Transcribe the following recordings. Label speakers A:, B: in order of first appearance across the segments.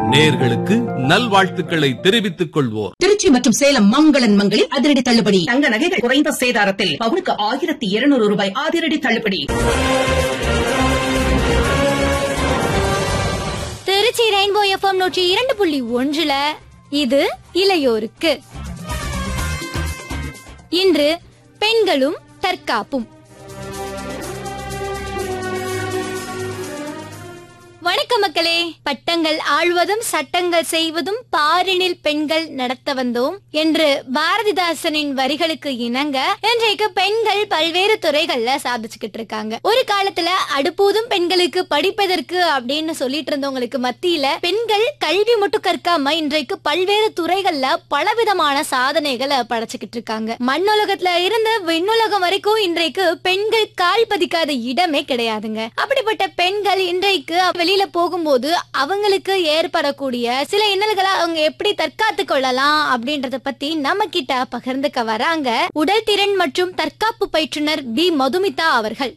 A: நேர்களுக்கு நல்வாழ்த்துக்களை தெரிவித்துக் கொள்வோர்
B: திருச்சி மற்றும் சேலம் மங்களன் மங்களில் அதிரடி தள்ளுபடி
C: தங்க நகைகள் குறைந்த சேதாரத்தில் பவுனுக்கு ஆயிரத்தி இருநூறு ரூபாய் அதிரடி தள்ளுபடி
D: திருச்சி ரெயின்போ எஃப்எம் நூற்றி இரண்டு புள்ளி ஒன்றுல இது இளையோருக்கு இன்று பெண்களும் தற்காப்பும் வணக்கம் மக்களே பட்டங்கள் ஆழ்வதும் சட்டங்கள் செய்வதும் பாரினில் பெண்கள் நடத்த வந்தோம் என்று பாரதிதாசனின் வரிகளுக்கு இணங்க இன்றைக்கு பெண்கள் பல்வேறு துறைகள்ல சாதிச்சுக்கிட்டு இருக்காங்க ஒரு காலத்துல அடுப்பூதும் பெண்களுக்கு படிப்பதற்கு அப்படின்னு சொல்லிட்டு இருந்தவங்களுக்கு மத்தியில பெண்கள் கல்வி மட்டும் கற்காம இன்றைக்கு பல்வேறு துறைகள்ல பலவிதமான சாதனைகளை படைச்சுக்கிட்டு இருக்காங்க மண்ணுலகத்துல இருந்து விண்ணுலகம் வரைக்கும் இன்றைக்கு பெண்கள் கால் பதிக்காத இடமே கிடையாதுங்க அப்படிப்பட்ட பெண்கள் இன்றைக்கு வெளியில போகும்போது அவங்களுக்கு ஏற்படக்கூடிய சில இன்னல்களை அவங்க எப்படி தற்காத்து கொள்ளலாம் அப்படின்றத பத்தி நம்ம கிட்ட பகிர்ந்துக்க வராங்க உடல் திறன் மற்றும் தற்காப்பு பயிற்றுனர் பி மதுமிதா அவர்கள்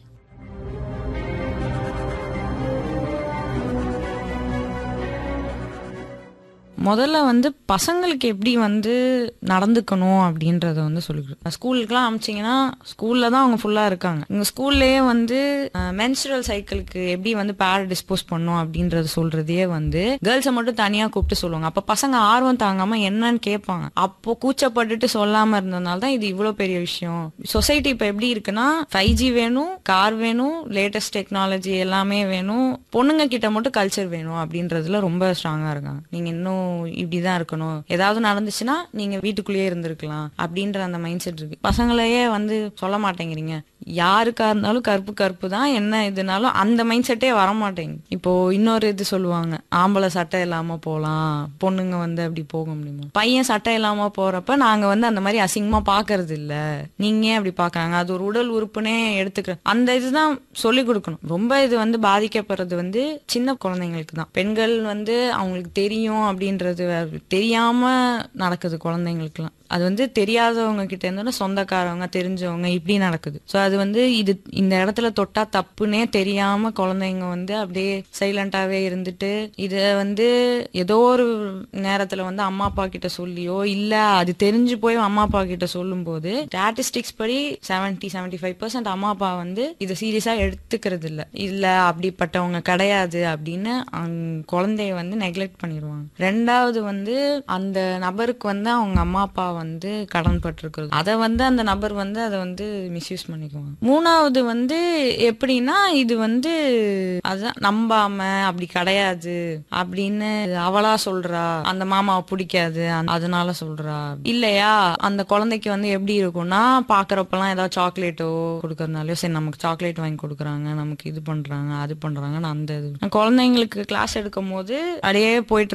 E: முதல்ல வந்து பசங்களுக்கு எப்படி வந்து நடந்துக்கணும் அப்படின்றத வந்து சொல்லிக்கிறோம் ஸ்கூலுக்குலாம் அமிச்சிங்கன்னா ஸ்கூல்ல தான் அவங்க ஃபுல்லா இருக்காங்க இங்க ஸ்கூல்லேயே வந்து மென்சுரல் சைக்கிளுக்கு எப்படி வந்து பேர் டிஸ்போஸ் பண்ணும் அப்படின்றத சொல்றதே வந்து கேர்ள்ஸை மட்டும் தனியா கூப்பிட்டு சொல்லுவாங்க அப்ப பசங்க ஆர்வம் தாங்காம என்னன்னு கேட்பாங்க அப்போ கூச்சப்பட்டுட்டு சொல்லாம இருந்ததுனால தான் இது இவ்வளவு பெரிய விஷயம் சொசைட்டி இப்ப எப்படி இருக்குன்னா ஃபைவ் ஜி வேணும் கார் வேணும் லேட்டஸ்ட் டெக்னாலஜி எல்லாமே வேணும் பொண்ணுங்க கிட்ட மட்டும் கல்ச்சர் வேணும் அப்படின்றதுல ரொம்ப ஸ்ட்ராங்கா இருக்காங்க நீங்க இன்னும் இப்படிதான் இருக்கணும் ஏதாவது நடந்துச்சுன்னா நீங்க வீட்டுக்குள்ளேயே இருந்திருக்கலாம் அப்படின்ற அந்த மைண்ட் செட் இருக்கு பசங்களையே வந்து சொல்ல மாட்டேங்கிறீங்க யாருக்கா இருந்தாலும் கருப்பு கருப்பு தான் என்ன இதுனாலும் அந்த மைண்ட் செட்டே வர மாட்டேங்குது இப்போ இன்னொரு இது சொல்லுவாங்க ஆம்பளை சட்டை இல்லாம போலாம் பொண்ணுங்க வந்து அப்படி போக முடியுமா பையன் சட்டை இல்லாம போறப்ப நாங்க வந்து அந்த மாதிரி அசிங்கமா பாக்குறது இல்ல நீங்க ஏன் அப்படி பாக்குறாங்க அது ஒரு உடல் உறுப்புனே எடுத்துக்கிற அந்த இதுதான் சொல்லி கொடுக்கணும் ரொம்ப இது வந்து பாதிக்கப்படுறது வந்து சின்ன குழந்தைங்களுக்கு தான் பெண்கள் வந்து அவங்களுக்கு தெரியும் அப்படின்றது வேற. தெரியாம நடக்குது குழந்தைங்களுக்குலாம் அது வந்து தெரியாதவங்க கிட்ட இருந்து சொந்தக்காரவங்க தெரிஞ்சவங்க இப்படி நடக்குது சோ அது வந்து இது இந்த இடத்துல தொட்டா தப்புன்னே தெரியாம குழந்தைங்க வந்து அப்படியே சைலண்டாவே இருந்துட்டு இத வந்து ஏதோ ஒரு நேரத்துல வந்து அம்மா அப்பா கிட்ட சொல்லியோ இல்ல அது தெரிஞ்சு போய் அம்மா அப்பா கிட்ட சொல்லும் போது ஸ்டாட்டிஸ்டிக்ஸ் படி செவன்டி செவன்டி ஃபைவ் பர்சன்ட் அம்மா அப்பா வந்து இதை சீரியஸா எடுத்துக்கிறது இல்ல இல்ல அப்படிப்பட்டவங்க கிடையாது அப்படின்னு அந்த குழந்தைய வந்து நெக்லெக்ட் பண்ணிடுவாங்க ரெண்டாவது வந்து அந்த நபருக்கு வந்து அவங்க அம்மா அப்பா வந்து கடன் பட்டிருக்கிறது அதை வந்து அந்த நபர் வந்து அதை வந்து மிஸ்யூஸ் பண்ணிக்குவாங்க மூணாவது வந்து எப்படின்னா இது வந்து அதான் நம்பாம அப்படி கிடையாது அப்படின்னு அவளா சொல்றா அந்த மாமாவை பிடிக்காது அந்த- அதனால சொல்றா இல்லையா அந்த குழந்தைக்கு வந்து எப்படி இருக்கும்னா பாக்குறப்பெல்லாம் ஏதாவது சாக்லேட்டோ கொடுக்கறதுனாலயோ சரி நமக்கு சாக்லேட் வாங்கி கொடுக்குறாங்க நமக்கு இது பண்றாங்க அது பண்றாங்கன்னு அந்த இது குழந்தைங்களுக்கு கிளாஸ் எடுக்கும் போது அப்படியே போயிட்டு